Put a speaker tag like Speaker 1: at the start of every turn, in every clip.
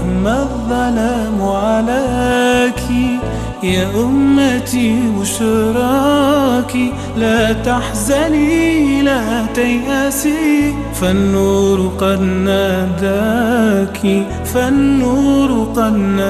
Speaker 1: مهما الظلام علاك يا أمتي بشراك لا تحزني لا تيأسي فالنور قد ناداك فالنور قد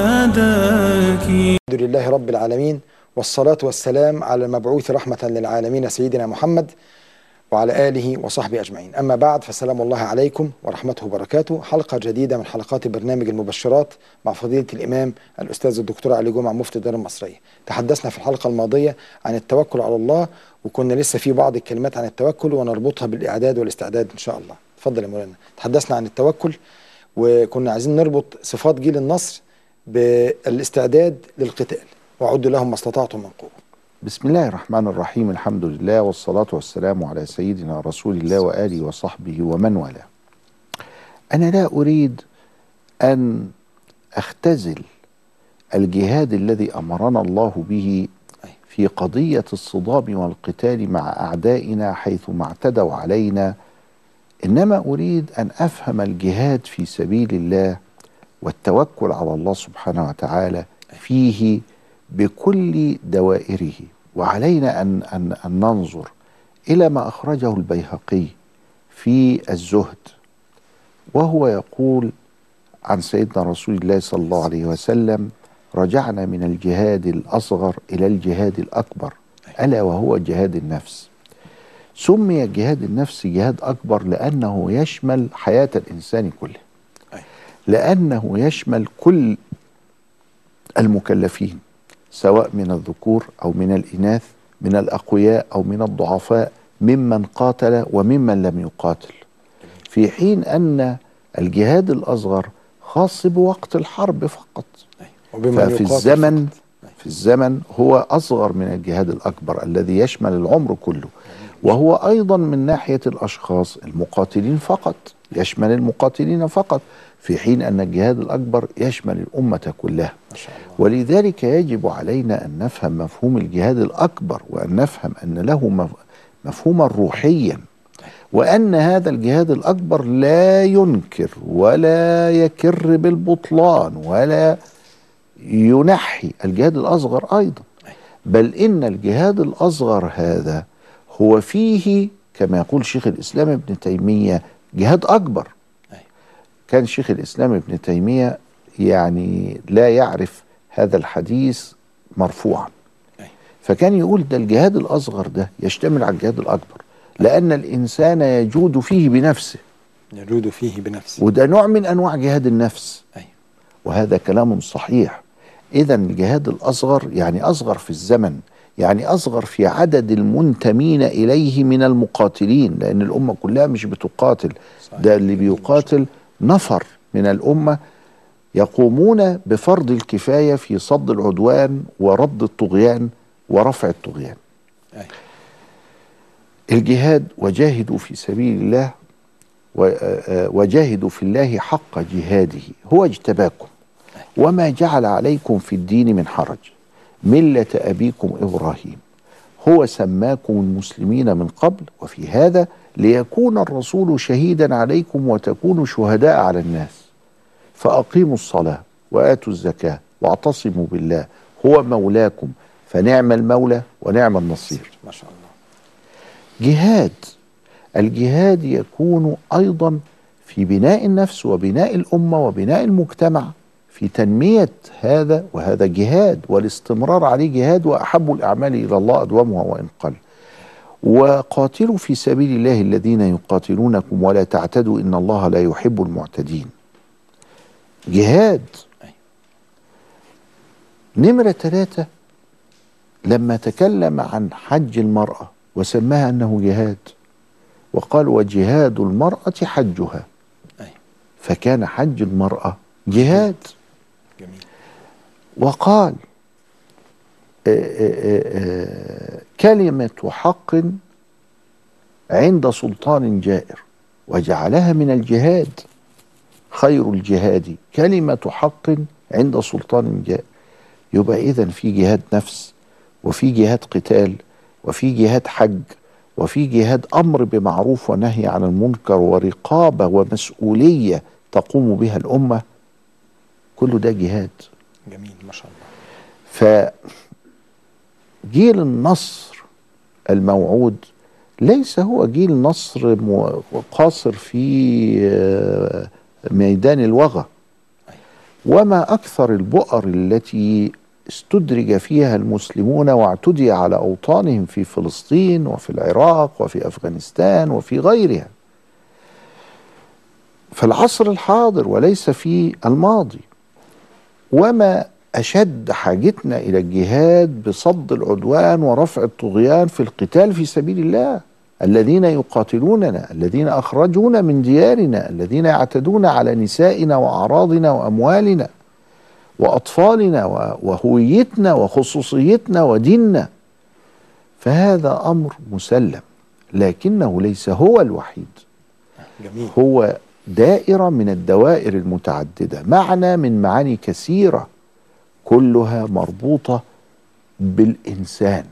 Speaker 1: ناداك
Speaker 2: الحمد لله رب العالمين والصلاة والسلام على المبعوث رحمة للعالمين سيدنا محمد وعلى آله وصحبه أجمعين أما بعد فسلام الله عليكم ورحمته وبركاته حلقة جديدة من حلقات برنامج المبشرات مع فضيلة الإمام الأستاذ الدكتور علي جمعة مفتي الدار المصرية تحدثنا في الحلقة الماضية عن التوكل على الله وكنا لسه في بعض الكلمات عن التوكل ونربطها بالإعداد والاستعداد إن شاء الله تفضل يا مولانا تحدثنا عن التوكل وكنا عايزين نربط صفات جيل النصر بالاستعداد للقتال وأعد لهم ما استطعتم من قوة
Speaker 3: بسم الله الرحمن الرحيم الحمد لله والصلاة والسلام على سيدنا رسول الله وآله وصحبه ومن والاه أنا لا أريد أن أختزل الجهاد الذي أمرنا الله به في قضية الصدام والقتال مع أعدائنا حيث ما اعتدوا علينا إنما أريد أن أفهم الجهاد في سبيل الله والتوكل على الله سبحانه وتعالى فيه بكل دوائره وعلينا أن, أن, أن ننظر إلى ما أخرجه البيهقي في الزهد وهو يقول عن سيدنا رسول الله صلى الله عليه وسلم رجعنا من الجهاد الأصغر إلى الجهاد الأكبر ألا وهو جهاد النفس سمي جهاد النفس جهاد أكبر لأنه يشمل حياة الإنسان كله لأنه يشمل كل المكلفين سواء من الذكور او من الاناث من الاقوياء او من الضعفاء ممن قاتل وممن لم يقاتل في حين ان الجهاد الاصغر خاص بوقت الحرب فقط ففي الزمن في الزمن هو اصغر من الجهاد الاكبر الذي يشمل العمر كله وهو ايضا من ناحيه الاشخاص المقاتلين فقط يشمل المقاتلين فقط في حين ان الجهاد الاكبر يشمل الامه كلها ما شاء الله. ولذلك يجب علينا ان نفهم مفهوم الجهاد الاكبر وان نفهم ان له مفهوما روحيا وان هذا الجهاد الاكبر لا ينكر ولا يكر بالبطلان ولا ينحي الجهاد الاصغر ايضا بل ان الجهاد الاصغر هذا هو فيه كما يقول شيخ الاسلام ابن تيميه جهاد اكبر كان شيخ الاسلام ابن تيميه يعني لا يعرف هذا الحديث مرفوعا فكان يقول ده الجهاد الاصغر ده يشتمل على الجهاد الاكبر لان الانسان يجود فيه بنفسه
Speaker 2: يجود فيه بنفسه
Speaker 3: وده نوع من انواع جهاد النفس وهذا كلام صحيح اذا الجهاد الاصغر يعني اصغر في الزمن يعني اصغر في عدد المنتمين اليه من المقاتلين لان الامه كلها مش بتقاتل ده اللي بيقاتل نفر من الامه يقومون بفرض الكفايه في صد العدوان ورد الطغيان ورفع الطغيان. أي. الجهاد وجاهدوا في سبيل الله وجاهدوا في الله حق جهاده هو اجتباكم وما جعل عليكم في الدين من حرج مله ابيكم ابراهيم هو سماكم المسلمين من قبل وفي هذا ليكون الرسول شهيدا عليكم وتكونوا شهداء على الناس فأقيموا الصلاة وآتوا الزكاة واعتصموا بالله هو مولاكم فنعم المولى ونعم النصير
Speaker 2: ما شاء الله
Speaker 3: جهاد الجهاد يكون أيضا في بناء النفس وبناء الأمة وبناء المجتمع في تنمية هذا وهذا جهاد والاستمرار عليه جهاد وأحب الأعمال إلى الله أدومها وإن قل وقاتلوا في سبيل الله الذين يقاتلونكم ولا تعتدوا إن الله لا يحب المعتدين جهاد نمرة ثلاثة لما تكلم عن حج المرأة وسماها أنه جهاد وقال وجهاد المرأة حجها فكان حج المرأة جهاد
Speaker 2: جميل
Speaker 3: وقال آآ آآ كلمة حق عند سلطان جائر وجعلها من الجهاد خير الجهاد كلمة حق عند سلطان جائر يبقى إذا في جهاد نفس وفي جهاد قتال وفي جهاد حج وفي جهاد أمر بمعروف ونهي عن المنكر ورقابة ومسؤولية تقوم بها الأمة كله ده جهاد
Speaker 2: جميل ما شاء الله
Speaker 3: فجيل النصر الموعود ليس هو جيل نصر مو- قاصر في آه، ميدان الوغى وما اكثر البؤر التي استدرج فيها المسلمون واعتدي على اوطانهم في فلسطين وفي العراق وفي افغانستان وفي غيرها في العصر الحاضر وليس في الماضي وما اشد حاجتنا الى الجهاد بصد العدوان ورفع الطغيان في القتال في سبيل الله الذين يقاتلوننا الذين اخرجونا من ديارنا الذين يعتدون على نسائنا واعراضنا واموالنا واطفالنا و- وهويتنا وخصوصيتنا وديننا فهذا امر مسلم لكنه ليس هو الوحيد
Speaker 2: جميل
Speaker 3: هو دائرة من الدوائر المتعددة معنى من معاني كثيرة كلها مربوطة بالإنسان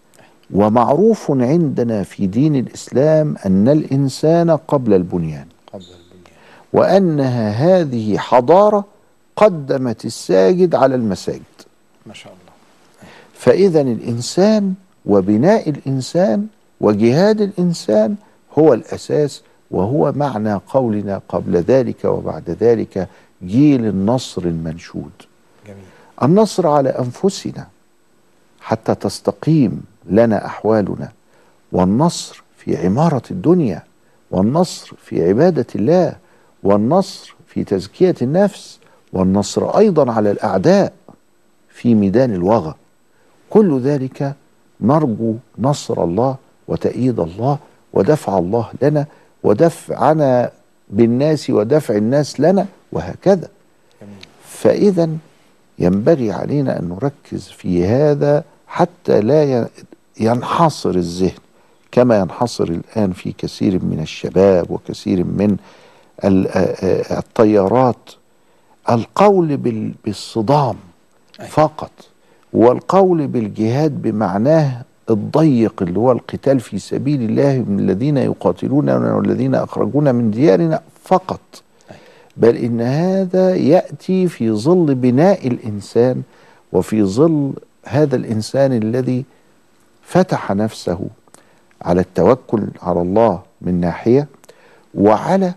Speaker 3: ومعروف عندنا في دين الإسلام أن الإنسان قبل البنيان
Speaker 2: قبل البنيان
Speaker 3: وأنها هذه حضارة قدمت الساجد على المساجد
Speaker 2: ما شاء الله
Speaker 3: فإذا الإنسان وبناء الإنسان وجهاد الإنسان هو الأساس وهو معنى قولنا قبل ذلك وبعد ذلك جيل النصر المنشود
Speaker 2: جميل
Speaker 3: النصر على أنفسنا حتى تستقيم لنا أحوالنا والنصر في عمارة الدنيا والنصر في عبادة الله والنصر في تزكية النفس والنصر أيضا على الأعداء في ميدان الوغى كل ذلك نرجو نصر الله وتأييد الله ودفع الله لنا ودفعنا بالناس ودفع الناس لنا وهكذا
Speaker 2: جميل
Speaker 3: فإذا ينبغي علينا أن نركز في هذا حتى لا ي- ينحصر الذهن كما ينحصر الآن في كثير من الشباب وكثير من ال- آ- آ- الطيارات القول بال- بالصدام
Speaker 2: أيوة.
Speaker 3: فقط والقول بالجهاد بمعناه الضيق اللي هو القتال في سبيل الله من الذين يقاتلوننا والذين أخرجونا من ديارنا فقط بل إن هذا يأتي في ظل بناء الإنسان وفي ظل هذا الإنسان الذي فتح نفسه على التوكل على الله من ناحية وعلى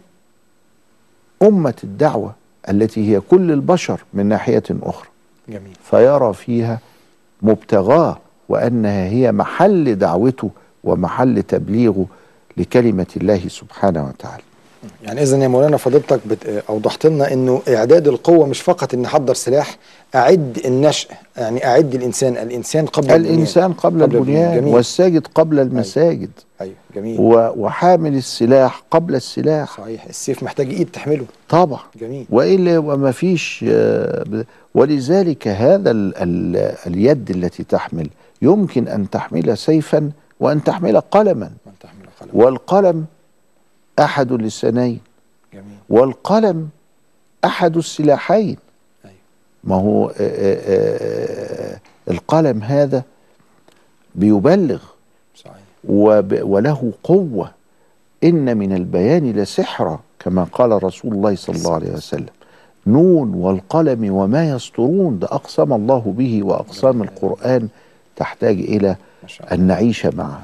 Speaker 3: أمة الدعوة التي هي كل البشر من ناحية أخرى
Speaker 2: جميل
Speaker 3: فيرى فيها مبتغاه وانها هي محل دعوته ومحل تبليغه لكلمه الله سبحانه وتعالى.
Speaker 2: يعني اذا يا مولانا فضيلتك بت... اوضحت لنا انه اعداد القوه مش فقط ان احضر سلاح اعد النشء يعني اعد الانسان الانسان قبل
Speaker 3: الانسان قبل,
Speaker 2: قبل
Speaker 3: البنيان
Speaker 2: البنيان. جميل.
Speaker 3: والساجد قبل المساجد
Speaker 2: ايوه جميل
Speaker 3: و- وحامل السلاح قبل السلاح
Speaker 2: صحيح السيف محتاج ايد تحمله
Speaker 3: طبعا
Speaker 2: جميل
Speaker 3: والا وما فيش آه، ب- ولذلك هذا ال ال اليد التي تحمل يمكن ان تحمل سيفا وان تحمل قلما
Speaker 2: من تحمل قلم
Speaker 3: والقلم احد اللسانين
Speaker 2: جميل
Speaker 3: والقلم احد السلاحين
Speaker 2: أيوة.
Speaker 3: ما هو آه، آه، آه، القلم هذا بيبلغ
Speaker 2: صحيح
Speaker 3: وب- وله قوه ان من البيان لسحرا كما قال رسول الله صلى الله عليه وسلم نون والقلم وما يسطرون ده اقسم الله به واقسام القران تحتاج الى
Speaker 2: ما شاء الله
Speaker 3: ان نعيش معه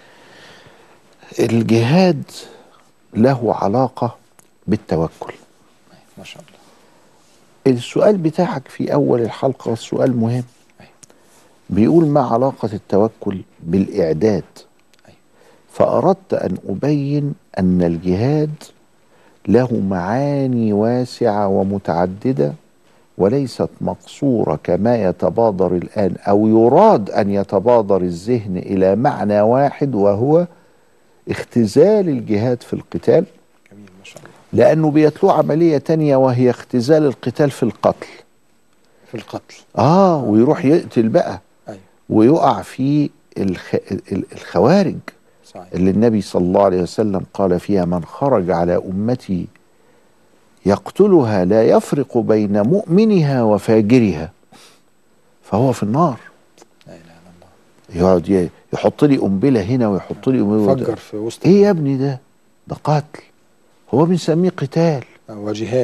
Speaker 3: الجهاد له علاقه بالتوكل
Speaker 2: ما شاء الله
Speaker 3: السؤال بتاعك في اول الحلقه سؤال مهم بيقول ما علاقه التوكل بالاعداد فاردت ان ابين ان الجهاد له معاني واسعه ومتعدده وليست مقصوره كما يتبادر الان او يراد ان يتبادر الذهن الى معنى واحد وهو اختزال الجهاد في القتال
Speaker 2: جميل ما شاء الله
Speaker 3: لانه بيتلو عمليه تانية وهي اختزال القتال في القتل
Speaker 2: في القتل
Speaker 3: اه ويروح يقتل بقى
Speaker 2: ايوه
Speaker 3: ويقع في الخ... ال- الخوارج
Speaker 2: صحيح
Speaker 3: اللي النبي صلى الله عليه وسلم قال فيها من خرج على امتي يقتلها لا يفرق بين مؤمنها وفاجرها فهو في النار
Speaker 2: لا اله الا الله
Speaker 3: يقعد ي- يحط لي قنبله هنا ويحط لي قنبله
Speaker 2: فجر في وسط
Speaker 3: ايه يا ابني ده ده قتل هو بنسميه قتال
Speaker 2: وجهاد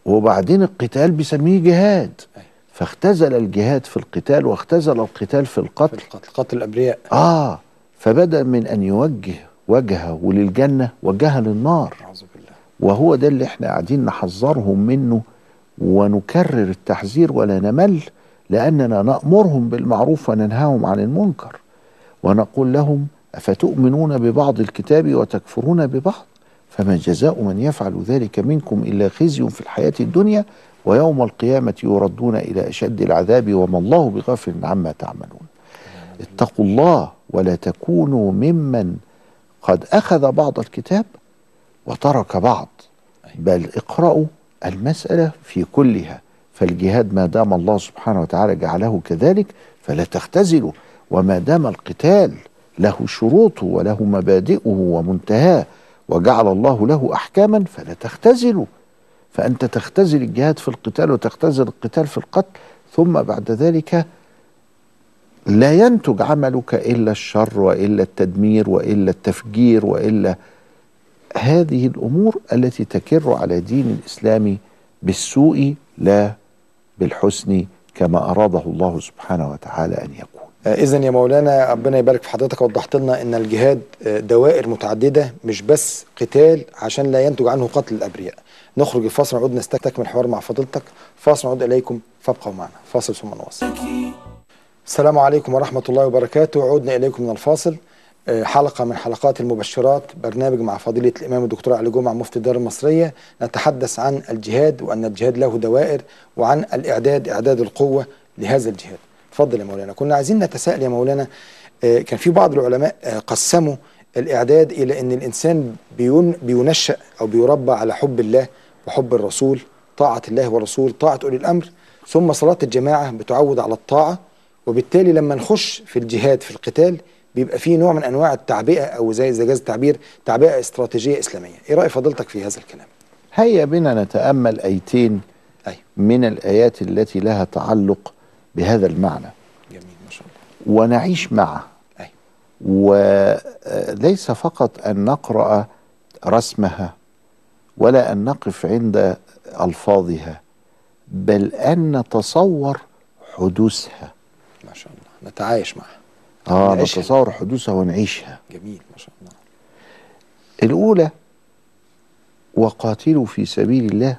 Speaker 3: وبعدين القتال بيسميه جهاد
Speaker 2: أيوة.
Speaker 3: فاختزل الجهاد في القتال واختزل القتال في
Speaker 2: في
Speaker 3: القتل
Speaker 2: القتل قتل الابرياء
Speaker 3: اه فبدأ من ان يوجه وجهه للجنة وجهه للنار
Speaker 2: اعوذ بالله
Speaker 3: وهو ده اللي احنا قاعدين نحذرهم منه ونكرر التحذير ولا نمل لأننا نأمرهم بالمعروف وننهاهم عن المنكر ونقول لهم أفتؤمنون ببعض الكتاب وتكفرون ببعض فما جزاء من يفعل ذلك منكم إلا خزي في الحياة الدنيا ويوم القيامة يردون إلى أشد العذاب وما الله بغافل عما تعملون اتقوا الله ولا تكونوا ممن قد أخذ بعض الكتاب وترك بعض بل اقرأوا المسألة في كلها فالجهاد ما دام الله سبحانه وتعالى جعله كذلك فلا تختزلوا وما دام القتال له شروطه وله مبادئه ومنتهاه وجعل الله له أحكاما فلا تختزلوا فأنت تختزل الجهاد في القتال وتختزل القتال في القتل ثم بعد ذلك لا ينتج عملك إلا الشر وإلا التدمير وإلا التفجير وإلا هذه الامور التي تكر على دين الاسلام بالسوء لا بالحسن كما اراده الله سبحانه وتعالى ان يكون.
Speaker 2: اذا يا مولانا ربنا يبارك في حضرتك وضحت لنا ان الجهاد آه، دوائر متعدده مش بس قتال عشان لا ينتج عنه قتل الابرياء نخرج الفاصل نعود نستكمل الحوار مع فضيلتك فاصل نعود اليكم فابقوا معنا فاصل ثم نواصل السلام عليكم ورحمه الله وبركاته عدنا اليكم من الفاصل آه، حلقه من حلقات المبشرات برنامج مع فضيله الامام الدكتور علي جمعه مفتي الدار المصريه نتحدث عن الجهاد وان الجهاد له دوائر وعن الاعداد اعداد القوه لهذا الجهاد اتفضل يا مولانا كنا عايزين نتساءل يا مولانا آه، كان في بعض العلماء آه، قسموا الاعداد الى ان الانسان بيون بينشا او بيربى على حب الله وحب الرسول طاعه الله ورسول طاعه اولي الامر ثم صلاه الجماعه بتعود على الطاعه وبالتالي لما نخش في الجهاد في القتال بيبقى فيه نوع من انواع التعبئه او زي اذا جاز التعبير تعبئه استراتيجيه اسلاميه ايه راي فضيلتك في هذا الكلام
Speaker 3: هيا بنا نتامل ايتين
Speaker 2: اي
Speaker 3: من الايات التي لها تعلق بهذا المعنى
Speaker 2: جميل ما شاء الله
Speaker 3: ونعيش معه
Speaker 2: اي
Speaker 3: وليس فقط ان نقرا رسمها ولا ان نقف عند الفاظها بل ان نتصور حدوثها
Speaker 2: ما شاء الله نتعايش معها
Speaker 3: اه
Speaker 2: نعيشها.
Speaker 3: نتصور حدوثها ونعيشها
Speaker 2: جميل ما شاء الله
Speaker 3: الأولى وقاتلوا في سبيل الله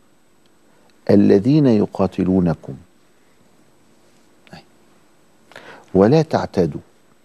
Speaker 3: الذين يقاتلونكم
Speaker 2: أي.
Speaker 3: ولا تعتدوا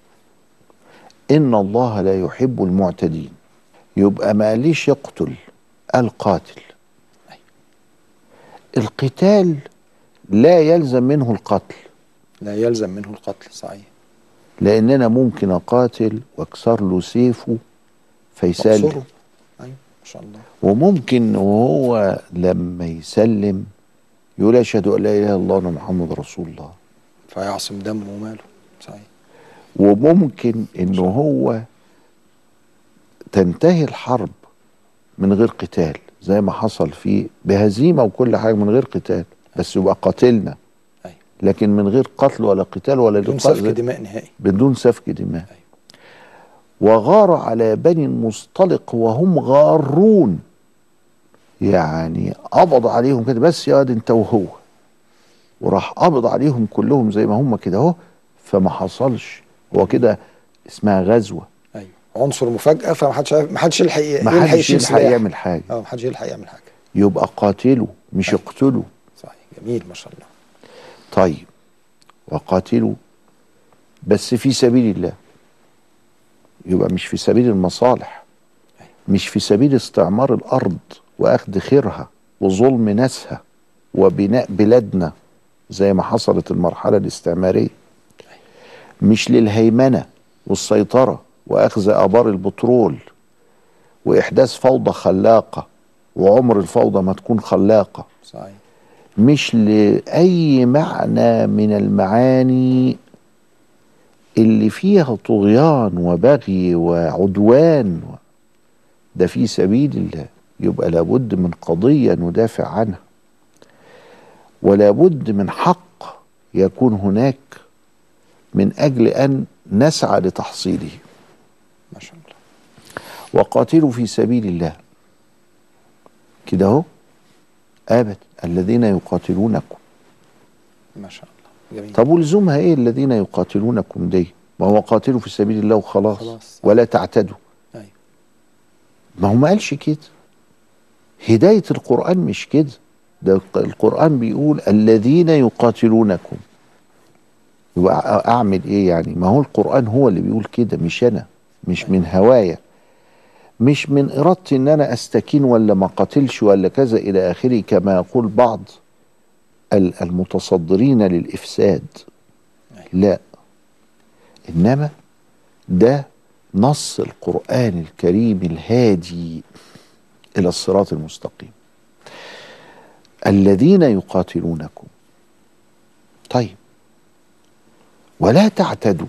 Speaker 3: إن الله لا يحب المعتدين يبقى ما قاليش يقتل القاتل
Speaker 2: أي.
Speaker 3: القتال لا يلزم منه القتل
Speaker 2: لا يلزم منه القتل صحيح
Speaker 3: لأن أنا ممكن أقاتل وأكسر له سيفه فيسلم
Speaker 2: مقصوره ايوه ما شاء الله
Speaker 3: وممكن وهو لما يسلم يقول اشهد ان لا اله الا الله وان محمد رسول الله
Speaker 2: فيعصم دمه وماله صحيح
Speaker 3: وممكن انه هو تنتهي الحرب من غير قتال زي ما حصل في بهزيمه وكل حاجه من غير قتال بس يبقى قاتلنا
Speaker 2: أيوة.
Speaker 3: لكن من غير قتل ولا قتال ولا
Speaker 2: بدون
Speaker 3: لقاء-
Speaker 2: سفك دماء نهائي
Speaker 3: بدون سفك دماء
Speaker 2: أيوة.
Speaker 3: وغار على بني المصطلق وهم غارون يعني قبض عليهم كده بس يا واد انت وهو وراح قبض عليهم كلهم زي ما هم كده اهو فما حصلش هو كده اسمها غزوه
Speaker 2: ايوه عنصر مفاجاه فما حدش عارف- ما حدش يلحق
Speaker 3: ما
Speaker 2: يلحق
Speaker 3: حدش
Speaker 2: يشيل
Speaker 3: يلحق
Speaker 2: سلاح.
Speaker 3: يعمل حاجه
Speaker 2: اه ما حدش يلحق يعمل حاجه
Speaker 3: يبقى قاتلوا مش
Speaker 2: أيوة.
Speaker 3: اقتلوا
Speaker 2: صحيح جميل ما شاء الله
Speaker 3: طيب وقاتلوا بس في سبيل الله يبقى مش في سبيل المصالح مش في سبيل استعمار الارض واخذ خيرها وظلم ناسها وبناء بلادنا زي ما حصلت المرحله الاستعماريه مش للهيمنه والسيطره واخذ ابار البترول واحداث فوضى خلاقه وعمر الفوضى ما تكون خلاقه
Speaker 2: صحيح
Speaker 3: مش لأي معنى من المعاني اللي فيها طغيان وبغي وعدوان ده في سبيل الله يبقى لابد من قضية ندافع عنها ولابد من حق يكون هناك من أجل أن نسعى لتحصيله
Speaker 2: ما شاء الله
Speaker 3: وقاتلوا في سبيل الله كده اهو ابدا الذين يقاتلونكم
Speaker 2: ما شاء الله جميل
Speaker 3: طب ولزومها ايه الذين يقاتلونكم دي ما هو قاتلوا في سبيل الله وخلاص
Speaker 2: خلاص.
Speaker 3: ولا تعتدوا
Speaker 2: أيوة.
Speaker 3: ما هو ما قالش كده هداية القرآن مش كده ده القرآن بيقول الذين يقاتلونكم يبقى أعمل إيه يعني ما هو القرآن هو اللي بيقول كده مش أنا مش من هوايا مش من إرادتي إن أنا أستكين ولا ما قاتلش ولا كذا إلى آخره كما يقول بعض ال- المتصدرين للإفساد لا إنما ده نص القرآن الكريم الهادي إلى الصراط المستقيم الذين يقاتلونكم طيب ولا تعتدوا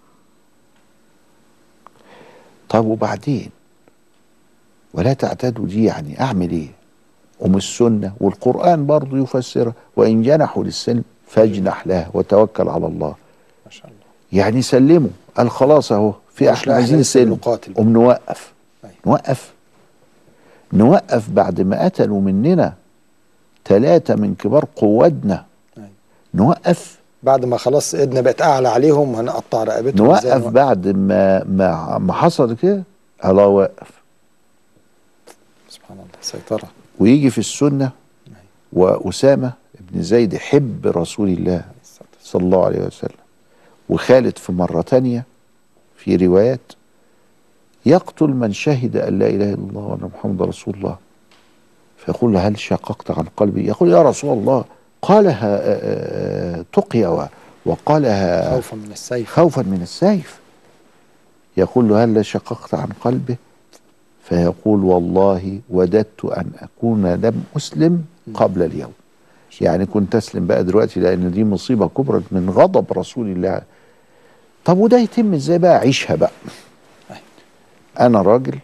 Speaker 3: طب وبعدين ولا تعتدوا دي يعني أعمل إيه أم السنة والقرآن برضو يفسرها وإن جنحوا للسلم فاجنح لها وتوكل على الله
Speaker 2: ما شاء الله
Speaker 3: يعني سلموا قال خلاص اهو في
Speaker 2: مش
Speaker 3: احنا
Speaker 2: لا،
Speaker 3: عايزين
Speaker 2: إحنا لسه
Speaker 3: سلم
Speaker 2: بنقاتل.
Speaker 3: قوم نوقف
Speaker 2: أيوة.
Speaker 3: نوقف نوقف بعد ما قتلوا مننا ثلاثة من كبار قوادنا
Speaker 2: أيوة.
Speaker 3: نوقف
Speaker 2: بعد ما خلاص ايدنا بقت اعلى عليهم هنقطع رقبتهم إزاي
Speaker 3: نوقف بعد ما ما ما حصل كده الله واقف
Speaker 2: سبحان الله سيطرة
Speaker 3: ويجي في السنة وأسامة بن زيد حب رسول الله صلى الله عليه وسلم وخالد في مرة تانية في روايات يقتل من شهد أن لا إله إلا الله وأن محمد رسول الله فيقول له هل شققت عن قلبي يقول يا رسول الله قالها آه، آه، تقيا و- وقالها
Speaker 2: خوفا من السيف
Speaker 3: خوفا من السيف يقول له هل شققت عن قلبه فيقول والله وددت أن أكون لم أسلم قبل اليوم يعني كنت أسلم بقى دلوقتي لأن دي مصيبة كبرى من غضب رسول الله طب وده يتم ازاي بقى عيشها بقى أنا راجل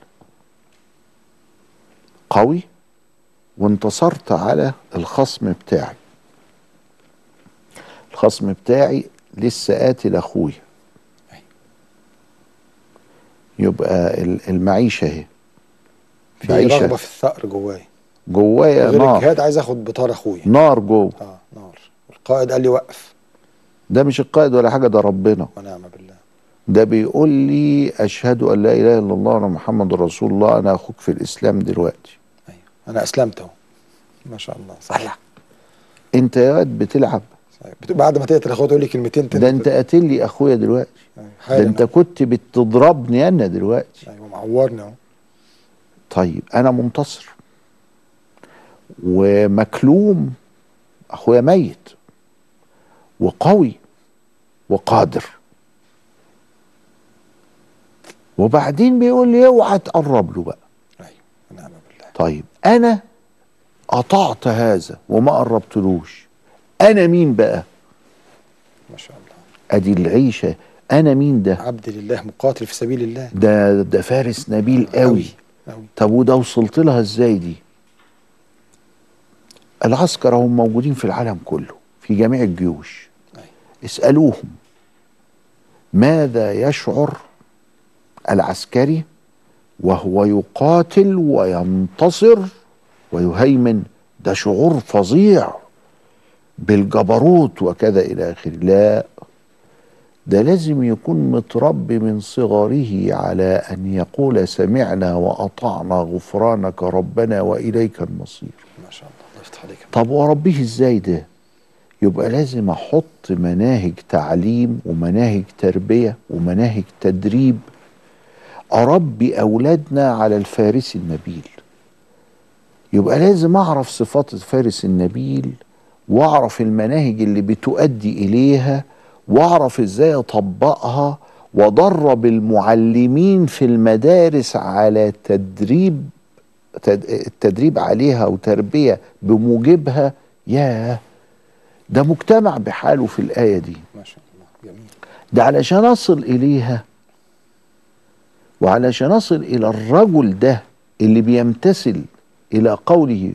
Speaker 3: قوي وانتصرت على الخصم بتاعي الخصم بتاعي لسه قاتل اخويا يبقى ال- المعيشه اهي
Speaker 2: في
Speaker 3: معيشه
Speaker 2: رغبة في الثأر جواي
Speaker 3: جوايا
Speaker 2: غير
Speaker 3: نار
Speaker 2: الجهاد عايز اخد بطار اخويا
Speaker 3: نار جوه
Speaker 2: اه نار القائد قال لي وقف
Speaker 3: ده مش القائد ولا حاجه ده ربنا
Speaker 2: ونعم بالله
Speaker 3: ده بيقول لي اشهد ان لا اله الا الله وان محمد رسول الله انا اخوك في الاسلام دلوقتي
Speaker 2: ايوه انا اسلمت اهو ما شاء الله صحيح
Speaker 3: انت يا واد بتلعب
Speaker 2: صحيح. بت- بعد ما تقتل اخويا تقول لي كلمتين تاني
Speaker 3: ده انت قاتل لي اخويا دلوقتي
Speaker 2: أيوة.
Speaker 3: ده
Speaker 2: حالا
Speaker 3: انت كنت بتضربني انا دلوقتي
Speaker 2: ايوه معورني اهو
Speaker 3: طيب انا منتصر ومكلوم اخويا ميت وقوي وقادر وبعدين بيقول لي اوعى تقرب له بقى
Speaker 2: ايوه ونعم بالله
Speaker 3: طيب انا قطعت هذا وما قربتلوش انا مين بقى
Speaker 2: ما شاء الله
Speaker 3: ادي العيشه انا مين ده
Speaker 2: عبد لله مقاتل في سبيل الله
Speaker 3: ده ده فارس نبيل قوي
Speaker 2: قوي
Speaker 3: طب وده وصلت لها ازاي دي العسكر هم موجودين في العالم كله في جميع الجيوش
Speaker 2: أيوة.
Speaker 3: اسألوهم ماذا يشعر العسكري وهو يقاتل وينتصر ويهيمن ده شعور فظيع بالجبروت وكذا الى اخره لا ده لازم يكون متربي من صغره على ان يقول سمعنا واطعنا غفرانك ربنا واليك المصير
Speaker 2: ما شاء الله الله يفتح عليك
Speaker 3: طب واربيه ازاي ده يبقى لازم احط مناهج تعليم ومناهج تربيه ومناهج تدريب اربي اولادنا على الفارس النبيل يبقى لازم اعرف صفات الفارس النبيل واعرف المناهج اللي بتؤدي اليها واعرف ازاي اطبقها وادرب المعلمين في المدارس على تدريب تد- التدريب عليها وتربيه بموجبها ياه ده مجتمع بحاله في الايه دي
Speaker 2: ما شاء الله جميل
Speaker 3: ده علشان اصل اليها وعلشان اصل الى الرجل ده اللي بيمتثل الى قوله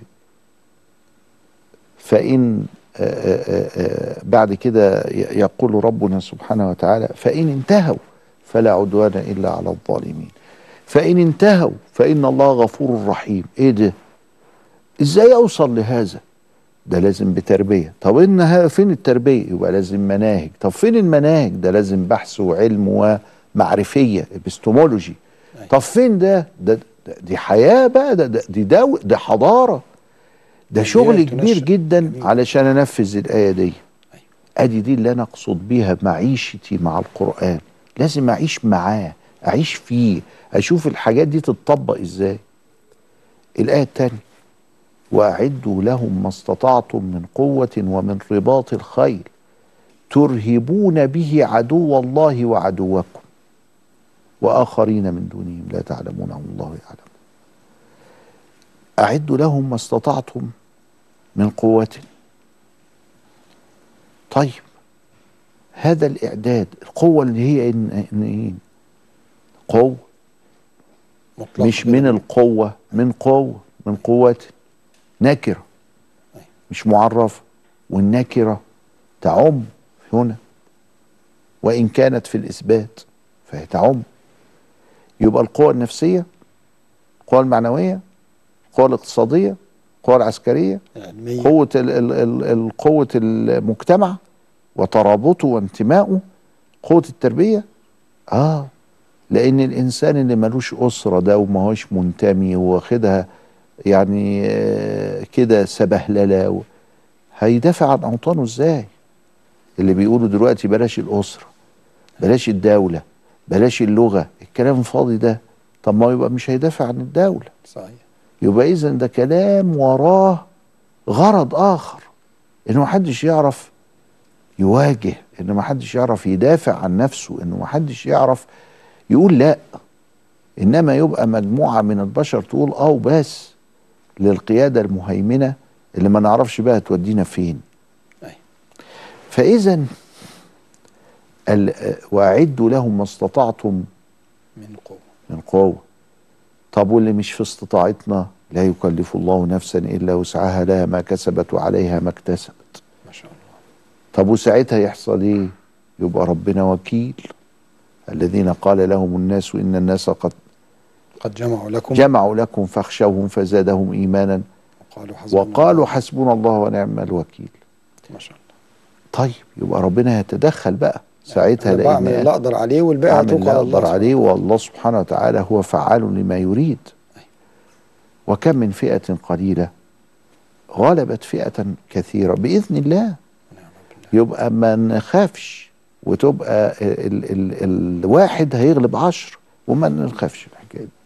Speaker 3: فان آه، آه، آه، بعد كده ي- يقول ربنا سبحانه وتعالى فان انتهوا فلا عدوان الا على الظالمين فان انتهوا فان الله غفور رحيم ايه ده ازاي اوصل لهذا ده لازم بتربيه طب ان ها- فين التربيه يبقى لازم مناهج طب فين المناهج ده لازم بحث وعلم ومعرفيه ابستمولوجي
Speaker 2: أيوة.
Speaker 3: طب فين ده ده, ده دي حياه بقى ده, ده دي دو ده حضاره ده
Speaker 2: ده
Speaker 3: شغل
Speaker 2: بيئة
Speaker 3: كبير
Speaker 2: تنشأ.
Speaker 3: جدا
Speaker 2: جميل.
Speaker 3: علشان انفذ الايه دي
Speaker 2: أيوة.
Speaker 3: ادي دي اللي انا اقصد بيها معيشتي مع القران لازم اعيش معاه اعيش فيه اشوف الحاجات دي تتطبق ازاي الايه الثانيه واعدوا لهم ما استطعتم من قوه ومن رباط الخيل ترهبون به عدو الله وعدوكم واخرين من دونهم لا تعلمونهم الله يعلم اعدوا لهم ما استطعتم من قوه طيب هذا الاعداد القوه اللي هي ان إن إيه؟ قوه
Speaker 2: مطلقة
Speaker 3: مش
Speaker 2: بلا
Speaker 3: من
Speaker 2: مطلق.
Speaker 3: القوة من قوة من قوة نكرة
Speaker 2: أيوة.
Speaker 3: مش معرفة والنكرة تعم هنا وإن كانت في الإثبات فهي تعم يبقى القوة النفسية القوة المعنوية القوة الاقتصادية القوة العسكرية
Speaker 2: العلمية
Speaker 3: قوة ال ال ال ال قوة المجتمع وترابطه وانتمائه قوة التربية اه لأن الإنسان اللي ملوش أسرة ده وما هوش منتمي واخدها يعني آه، كده سبهللة و- هيدافع عن أوطانه إزاي؟ اللي بيقولوا دلوقتي بلاش الأسرة بلاش الدولة بلاش اللغة الكلام الفاضي ده طب ما يبقى مش هيدافع عن الدولة
Speaker 2: صحيح
Speaker 3: يبقى اذا ده كلام وراه غرض اخر ان محدش يعرف يواجه ان محدش يعرف يدافع عن نفسه ان محدش يعرف يقول لا انما يبقى مجموعه من البشر تقول اه وبس للقياده المهيمنه اللي ما نعرفش بقى تودينا فين
Speaker 2: أيوة.
Speaker 3: فاذا ال- واعدوا لهم ما استطعتم
Speaker 2: من قوة
Speaker 3: من قوة طب واللي مش في استطاعتنا لا يكلف الله نفسا إلا وسعها لها ما كسبت وعليها ما اكتسبت
Speaker 2: ما شاء الله
Speaker 3: طب وساعتها يحصل ايه يبقى ربنا وكيل الذين قال لهم الناس إن الناس قد
Speaker 2: قد جمعوا لكم
Speaker 3: جمعوا لكم فاخشوهم فزادهم إيمانا
Speaker 2: وقالوا حسبنا
Speaker 3: وقالوا
Speaker 2: الله.
Speaker 3: حسبنا الله ونعم الوكيل
Speaker 2: ما شاء الله
Speaker 3: طيب يبقى ربنا يتدخل بقى ساعتها
Speaker 2: أنا بعمل
Speaker 3: لأن
Speaker 2: اللي أقدر عليه والباقي
Speaker 3: اعمل
Speaker 2: هتوكل
Speaker 3: اللي
Speaker 2: على الله
Speaker 3: اقدر عليه والله سبحانه وتعالى هو فعال لما يريد وكم من فئة قليلة غلبت فئة كثيرة بإذن الله
Speaker 2: ونعم بالله.
Speaker 3: يبقى ما نخافش وتبقى ال ال الواحد هيغلب عشر وما نخافش الحكاية دي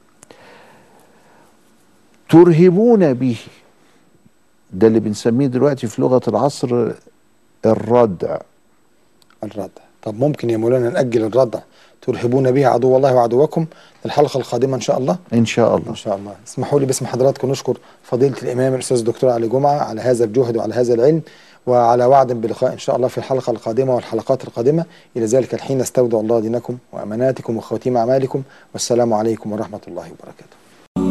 Speaker 3: ترهبون به ده اللي بنسميه دلوقتي في لغة العصر الردع
Speaker 2: الردع طب ممكن يا مولانا نأجل الردع ترهبون به عدو الله وعدوكم للحلقة القادمة إن شاء الله
Speaker 3: إن شاء الله
Speaker 2: إن شاء الله اسمحوا لي باسم حضراتكم نشكر فضيلة الإمام الأستاذ الدكتور علي جمعة على هذا الجهد وعلى هذا العلم وعلى وعد بلقاء إن شاء الله في الحلقة القادمة والحلقات القادمة إلى ذلك الحين استودع الله دينكم وأماناتكم وخواتيم أعمالكم والسلام عليكم ورحمة الله وبركاته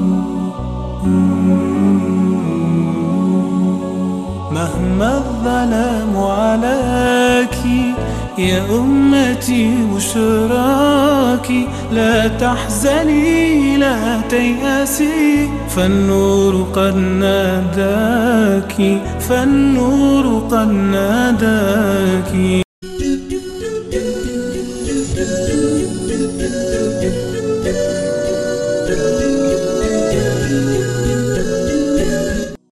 Speaker 1: مهما الظلام عليك يا أمتي بشراكي لا تحزني لا تيأسي فالنور قد ناداك فالنور قد ناداك